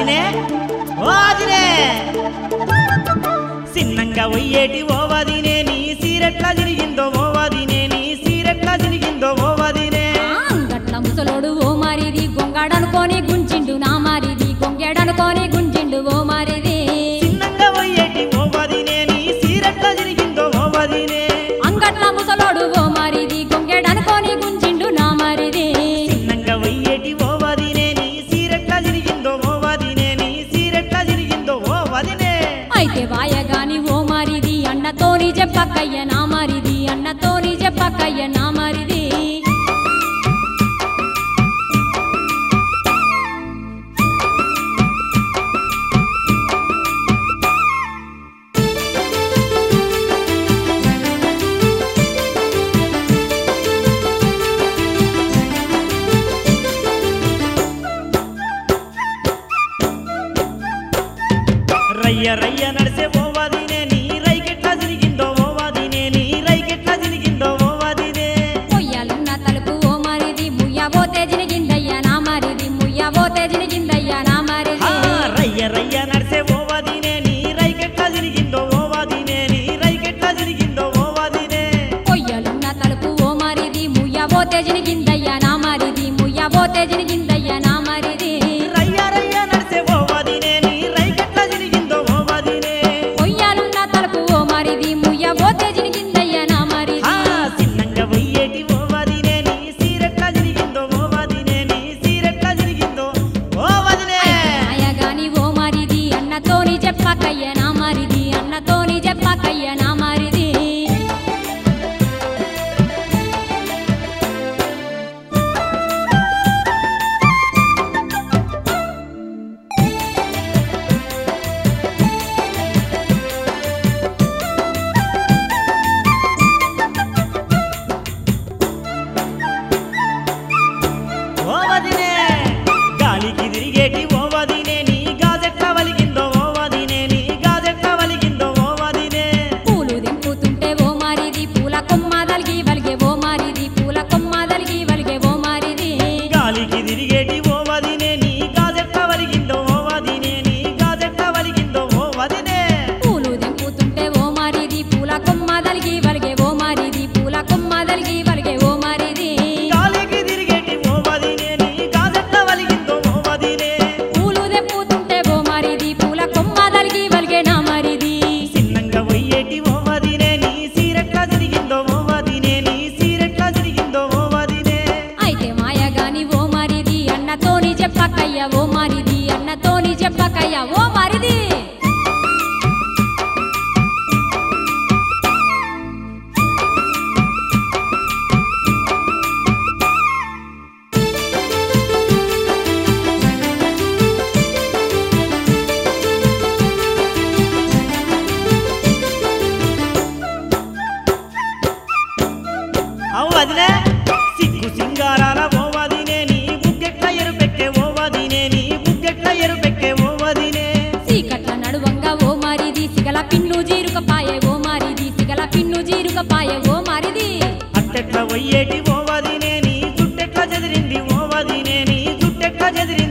వదినే ఓ వదినే సిన్నంగా ఒయ్యేటి ఓ వదినే నీ సీరెట్లా తిరిగిందో ఓ వదినే నీ సీరెట్లా తిరిగిందో ఓ వదినే ఆ, గట్ల ముసలోడు ఓ మారిది గొంగాడనుకోని గుంజిండు నా మారిది గొంగేడనుకోని గుంజిండు ఓ మారిది సిన్నంగా ఒయ్యేటి ఓ వదినే నీ సీరెట్లా తిరిగిందో ఓ వదినే అంగట్ల ముసలోడు ఓ మారిది గొంగేడనుకోని గుంజిండు నా మారిది సిన్నంగా ఒయ్యేటి ఓ వదినే నీ సీరెట్లా తిరిగిందో ఓ వదినే నీ సీరెట్లా తిరిగిందో ఓ వదినే అయితే వాయగాని ఓ మారిది అన్నతోని చెప్పక్కయ్య నా మారిది అన్నతోని చెప్పక్కయ్య నా మారిది రయ్య రయ్య నడిసే ఓ వదినే నీ రైకెట్లా తిరిగిందో ఓ వదినే నీ రైకెట్లా తిరిగిందో ఓ వదినే ముయ్యాలున్న తలుపు ఓ మారిది ముయ్యబోతే జినిగిందయ్య నా మారిది ముయ్యబోతే జినిగిందయ్య నా మారిది ఆ, రయ్య రయ్య నడిసే ఓ వదినే నీ రైకెట్లా తిరిగిందో ఓ వదినే నీ రైకెట్లా తిరిగిందో ఓ వదినే పొయ్యలున్న తలుపు ఓ మారిది ముయ్యబోతే జినిగిందయ్య నా మారిది ముయ్యబోతే జినిగిందయ్య నా మారిది రయ్య రయ్య నడిసే ఓ వదినే నీ రైకెట్లా తిరిగిందో ఓ వదినే పొయ్యాలున్న తలుపు ఓ మారిది ముయ్యబోతే జినిగిందయ్య నా మారిది ఆ, చిన్నంగా వెయ్యేటి ఓ వదినే నీ సీరెట్లా తిరిగిందో ఓ వదినే నీ సీరెట్లా తిరిగిందో ఓ వదినే నాయగాని ఓ మారిది అన్నతోని చెప్పకయ్య నా మారిది అన్నతోని చెప్పకయ్య నా మారిది ఓ వదినే గాలికి తిరిగేటి ఓ వదినే నీ గాజెట్లా వలిగిందో ఓ వదినే నీ గాజెట్లా వలిగిందో ఓ వదినే పూలు దింపుతుంటే ఓ మారిది పూల కొమ్మ దలిగి వలిగే ఓ మారిది పూల కొమ్మ దలిగి వలిగే ఓ మారిది గాలికి తిరిగేటి ఓ వదినే నీ గాజెట్లా వలిగిందో ఓ వదినే నీ గాజెట్లా వలిగిందో ఓ వదినే పూలు దింపుతుంటే ఓ మారిది పూల కొమ్మ దలిగి వలిగే ఓ మారిది పూల కొమ్మ దలిగి వలిగే ఓ మారిది గాలికి తిరిగేటి ఓ వదినే నీ గాజెట్లా వలిగిందో ఓ వదినే పూలు దింపుతుంటే ఓ మారిది పూల కొమ్మ దలిగి వలిగే నా మారిది చిన్నంగా వెయ్యేటి ఓ వదినే నీ సీరెట్లా తిరిగిందో ఓ వదినే నీ సీరెట్లా తిరిగిందో ఓ వదినే అయితే మాయగాని ఓ మారిది అన్నతోని చెప్పకయ్య ఓ మారిది అన్నతోని చెప్పకయ్య ఓ మారిది అవు వదినే సిగ్గు సింగారాల ఓ వదినే నీ బుగ్గెట్ల ఎరుపెక్కే ఓ వదినే నీ బుగ్గెట్ల ఎరుపెక్కే ఓ వదినే సీకట్ల నడువంగా ఓ మారిది సిగల పిన్ను జీరుక పాయే ఓ మారిది సిగల పిన్ను జీరుక పాయే ఓ మారిది అట్టెట్ల వయ్యేటి ఓ వదినే నీ జుట్టెట్ల చెదిరింది ఓ వదినే నీ జుట్టెట్ల చెదిరింది